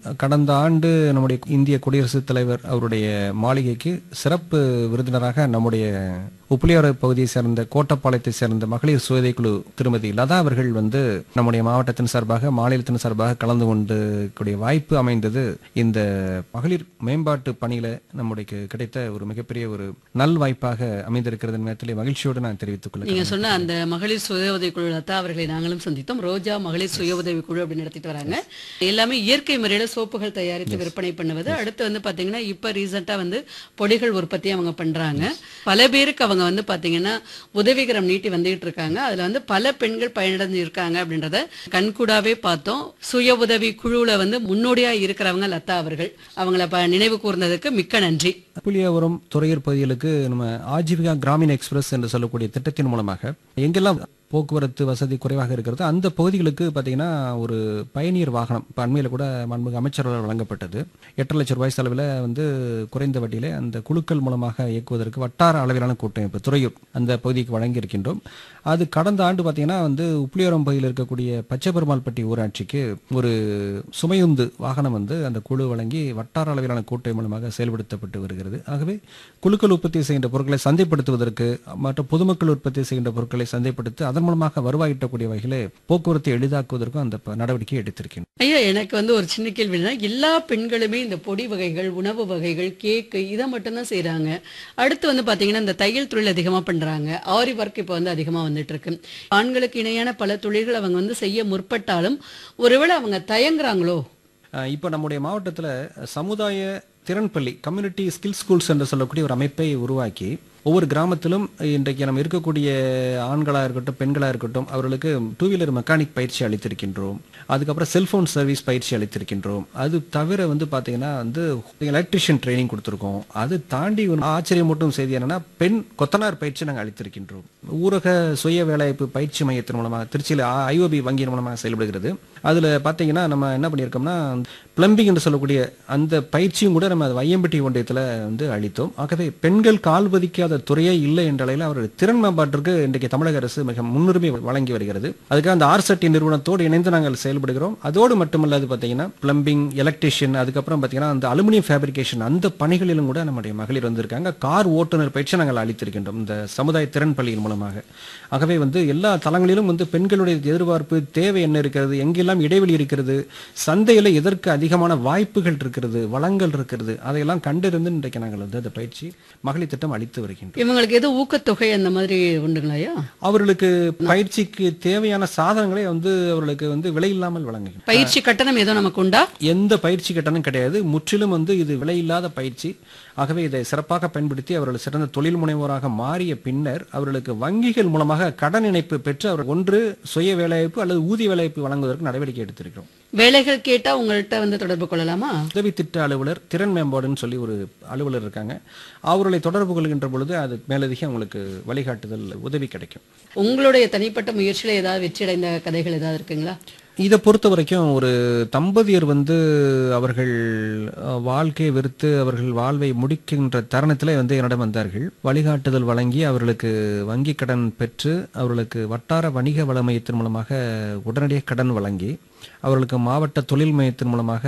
கடந்த ஆண்டு நம்முடைய இந்திய குடியரசுத் தலைவர் அவருடைய மாளிகைக்கு சிறப்பு விருந்தினராக நம்முடைய உப்புளியாறு பகுதியை சேர்ந்த கோட்டப்பாளையத்தை சேர்ந்த மகளிர் சுயதை குழு திருமதி லதா அவர்கள் வந்து நம்முடைய மாவட்டத்தின் சார்பாக மாநிலத்தின் சார்பாக கலந்து கொண்டு கூடிய வாய்ப்பு அமைந்தது இந்த மகளிர் மேம்பாட்டு பணியில நம்முடைய கிடைத்த ஒரு மிகப்பெரிய ஒரு நல் வாய்ப்பாக அமைந்திருக்கிறது நேரத்திலே மகிழ்ச்சியோடு நான் தெரிவித்துக் கொள்ள நீங்க சொன்ன அந்த மகளிர் சுய உதவி குழு லதா அவர்களை நாங்களும் சந்தித்தோம் ரோஜா மகளிர் சுய உதவி குழு அப்படின்னு நடத்திட்டு வராங்க எல்லாமே இயற்கை முறையில சோப்புகள் தயாரித்து விற்பனை பண்ணுவது அடுத்து வந்து பாத்தீங்கன்னா இப்ப ரீசெண்டா வந்து பொடிகள் உற்பத்தி அவங்க பண்றாங்க பல பேருக்கு அவங்க வந்து பாத்தீங்கன்னா உதவிகரம் நீட்டி வந்துகிட்டு இருக்காங்க அதுல வந்து பல பெண்கள் பயனடைஞ்சு இருக்காங்க அப்படின்றத கண்கூடாவே பார்த்தோம் சுய உதவி குழுவுல வந்து முன்னோடியா இருக்கிறவங்க லதா அவர்கள் அவங்கள ப- நினைவு கூர்ந்ததுக்கு மிக்க நன்றி புளியாவரம் துறையூர் பகுதிகளுக்கு நம்ம ஆஜீவிகா கிராமின் எக்ஸ்பிரஸ் என்று சொல்லக்கூடிய திட்டத்தின் மூலமாக எங்கெல்லாம் போக்குவரத்து வசதி குறைவாக இருக்கிறது அந்த பகுதிகளுக்கு பார்த்தீங்கன்னா ஒரு பயணியர் வாகனம் இப்போ அண்மையில் கூட மாண்புமிகு அமைச்சரால் வழங்கப்பட்டது எட்டு லட்சம் ரூபாய் செலவில் வந்து குறைந்த வட்டியிலே அந்த குழுக்கள் மூலமாக இயக்குவதற்கு வட்டார அளவிலான கூட்டமைப்பு துறையூர் அந்த பகுதிக்கு வழங்கியிருக்கின்றோம் அது கடந்த ஆண்டு பார்த்தீங்கன்னா வந்து உப்புளியாரம் பகுதியில் இருக்கக்கூடிய பச்சைபெருமாள்பட்டி ஊராட்சிக்கு ஒரு சுமையுந்து வாகனம் வந்து அந்த குழு வழங்கி வட்டார அளவிலான கூட்டை மூலமாக செயல்படுத்தப்பட்டு வருகிறது ஆகவே குழுக்கள் உற்பத்தி செய்கின்ற பொருட்களை சந்தைப்படுத்துவதற்கு மற்றும் பொதுமக்கள் உற்பத்தி செய்கின்ற பொருட்களை சந்தைப்படுத்தி அதன் மூலமாக வருவாய் ஈட்டக்கூடிய வகையிலே போக்குவரத்தை எளிதாக்குவதற்கும் அந்த ப- நடவடிக்கை எடுத்திருக்கின்றோம் ஐயா எனக்கு வந்து ஒரு சின்ன கேள்வினா எல்லா பெண்களுமே இந்த பொடி வகைகள் உணவு வகைகள் கேக்கு இதை மட்டும்தான் செய்றாங்க அடுத்து வந்து பாத்தீங்கன்னா இந்த தையல் தொழில் அதிகமா பண்றாங்க ஆரி ஒர்க் இப்போ வந்து அதிகமா வந்துட்டு இருக்கு ஆண்களுக்கு இணையான பல தொழில்கள் அவங்க வந்து செய்ய முற்பட்டாலும் ஒருவேளை அவங்க தயங்குறாங்களோ அஹ் இப்போ நம்முடைய மாவட்டத்தில் சமுதாய திறன்பள்ளி கம்யூனிட்டி ஸ்கில் ஸ்கூல்ஸ் என்று சொல்லக்கூடிய ஒரு அமைப்பை உருவாக்கி ஒவ்வொரு கிராமத்திலும் இன்றைக்கு நம்ம இருக்கக்கூடிய ஆண்களாக இருக்கட்டும் பெண்களாக இருக்கட்டும் அவர்களுக்கு டூ வீலர் மெக்கானிக் பயிற்சி அளித்திருக்கின்றோம் அதுக்கப்புறம் செல்போன் சர்வீஸ் பயிற்சி அளித்திருக்கின்றோம் அது தவிர வந்து பார்த்தீங்கன்னா வந்து எலக்ட்ரிஷியன் ட்ரைனிங் கொடுத்துருக்கோம் அது தாண்டி ஒரு ஆச்சரியமூட்டும் செய்தி என்னன்னா பெண் கொத்தனார் பயிற்சி நாங்கள் அளித்திருக்கின்றோம் ஊரக சுய வேலைவாய்ப்பு பயிற்சி மையத்தின் மூலமாக திருச்சியில் ஐஓபி வங்கியின் மூலமாக செயல்படுகிறது அதில் பார்த்தீங்கன்னா நம்ம என்ன பண்ணியிருக்கோம்னா பிளம்பிங் என்று சொல்லக்கூடிய அந்த பயிற்சியும் கூட நம்ம வையம்பட்டி ஒன்றியத்தில் வந்து அளித்தோம் ஆகவே பெண்கள் கால் பதிக்காத துறையே இல்லை என்ற அளவில் அவர்கள் திறன் மேம்பாட்டிற்கு இன்றைக்கு தமிழக அரசு மிக முன்னுரிமை வழங்கி வருகிறது அதுக்காக அந்த ஆர்சட்டி நிறுவனத்தோடு இணைந்து நாங்கள் செயல்படுகிறோம் அதோடு மட்டுமல்லாது பார்த்தீங்கன்னா பிளம்பிங் எலக்ட்ரிஷியன் அதுக்கப்புறம் பார்த்தீங்கன்னா அந்த அலுமினியம் ஃபேப்ரிகேஷன் அந்த பணிகளிலும் கூட நம்முடைய மகளிர் வந்திருக்காங்க கார் ஓட்டுநர் பயிற்சி நாங்கள் அளித்திருக்கின்றோம் இந்த சமுதாய திறன் பள்ளியின் மூலமாக ஆகவே வந்து எல்லா தளங்களிலும் வந்து பெண்களுடைய எதிர்பார்ப்பு தேவை என்ன இருக்கிறது எங்கெல்லாம் இடைவெளி இருக்கிறது சந்தையில் எதற்கு அதிகமான வாய்ப்புகள் இருக்கிறது வளங்கள் இருக்கிறது அதையெல்லாம் கண்டிருந்து இன்றைக்கு நாங்கள் வந்து அந்த பயிற்சி மகளிர் திட்டம் அளித்து வருகின்றோம் இவங்களுக்கு எதுவும் ஊக்கத்தொகை அந்த மாதிரி உண்டுங்களாயா அவர்களுக்கு பயிற்சிக்கு தேவையான சாதனங்களை வந்து அவர்களுக்கு வந்து விலை இல்லாமல் வழங்குகிறோம் பயிற்சி கட்டணம் ஏதோ நமக்கு உண்டா எந்த பயிற்சி கட்டணம் கிடையாது முற்றிலும் வந்து இது விலையில்லாத பயிற்சி ஆகவே இதை சிறப்பாக பயன்படுத்தி அவர்கள் சிறந்த தொழில் முனைவோராக மாறிய பின்னர் அவர்களுக்கு வங்கிகள் மூலமாக கடன் இணைப்பு பெற்று அவர் ஒன்று சுய வேலைவாய்ப்பு அல்லது ஊதிய வேலைவாய்ப்பு வழங்குவதற்கு நடவடிக்கை எடுத்திருக்கிறோம் வேலைகள் கேட்டா உங்கள்கிட்ட வந்து தொடர்பு கொள்ளலாமா உதவி திட்ட அலுவலர் திறன் மேம்பாடுன்னு சொல்லி ஒரு அலுவலர் இருக்காங்க அவர்களை தொடர்பு கொள்கின்ற பொழுது அது மேலதிக அவங்களுக்கு வழிகாட்டுதல் உதவி கிடைக்கும் உங்களுடைய தனிப்பட்ட முயற்சியில ஏதாவது வெற்றி அடைந்த கதைகள் ஏதாவது இருக்குங்களா இதை பொறுத்த வரைக்கும் ஒரு தம்பதியர் வந்து அவர்கள் அஹ், வாழ்க்கையை வெறுத்து அவர்கள் வாழ்வை முடிக்கின்ற தருணத்திலே வந்து என்னிடம் வந்தார்கள் வழிகாட்டுதல் வழங்கி அவர்களுக்கு வங்கி கடன் பெற்று அவர்களுக்கு வட்டார வணிக வள மையத்தின் மூலமாக உடனடியாக கடன் வழங்கி அவர்களுக்கு மாவட்ட தொழில் மையத்தின் மூலமாக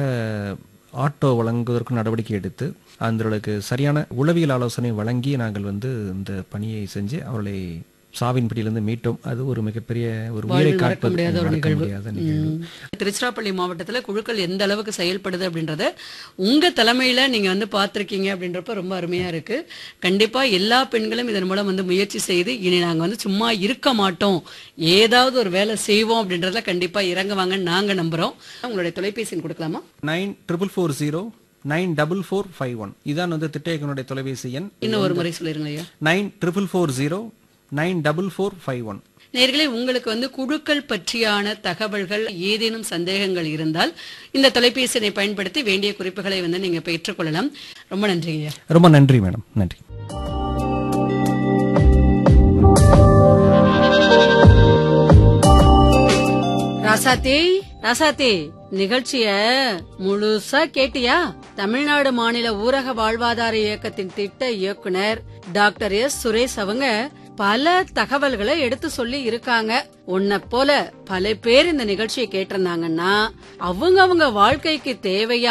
ஆட்டோ வழங்குவதற்கு நடவடிக்கை எடுத்து அவர்களுக்கு சரியான உளவியல் ஆலோசனை வழங்கி நாங்கள் வந்து இந்த பணியை செஞ்சு அவர்களை சாவின் பிடியிலிருந்து மீட்டோம் அது ஒரு மிகப்பெரிய ஒரு உயிரை வாழ்வில் மறக்க காப்பது முடியாத ஒரு மறக்க நிகழ்வு முடியாத நிகழ்வு ம். திருச்சிராப்பள்ளி மாவட்டத்துல குழுக்கள் எந்த அளவுக்கு செயல்படுது அப்படின்றத உங்க தலைமையில நீங்க வந்து பார்த்திருக்கீங்க அப்படின்றப்ப ரொம்ப அருமையா இருக்கு கண்டிப்பா எல்லா பெண்களும் இதன் மூலம் வந்து முயற்சி செய்து இனி நாங்க வந்து சும்மா இருக்க மாட்டோம் ஏதாவது ஒரு வேலை செய்வோம் அப்படின்றதுல கண்டிப்பா இறங்குவாங்கன்னு நாங்க நம்புறோம் உங்களுடைய தொலைபேசி எண் கொடுக்கலாமா nine triple four zero nine double four five one இதான் வந்து திட்ட இயக்குனருடைய தொலைபேசி எண் இன்னும் ஒரு முறை சொல்லிருங்க ஐயா nine triple four zero nine double four five one நேர்களே உங்களுக்கு வந்து குழுக்கள் பற்றியான தகவல்கள் ஏதேனும் சந்தேகங்கள் இருந்தால் இந்த தொலைபேசி எண்ணை பயன்படுத்தி வேண்டிய குறிப்புகளை வந்து நீங்க பெற்றுக்கொள்ளலாம் ரொம்ப நன்றிங்க ஐயா ரொம்ப நன்றி மேடம் நன்றி ராசாத்தி ராசாத்தி நிகழ்ச்சிய முழுசா கேட்டியா தமிழ்நாடு மாநில ஊரக வாழ்வாதார இயக்கத்தின் திட்ட இயக்குனர் டாக்டர் எஸ் சுரேஷ் அவங்க பல தகவல்களை எடுத்து சொல்லி இருக்காங்க உன்னை போல பல பேர் இந்த நிகழ்ச்சியை கேட்டிருந்தாங்கன்னா அவங்க அவங்க வாழ்க்கைக்கு தேவையா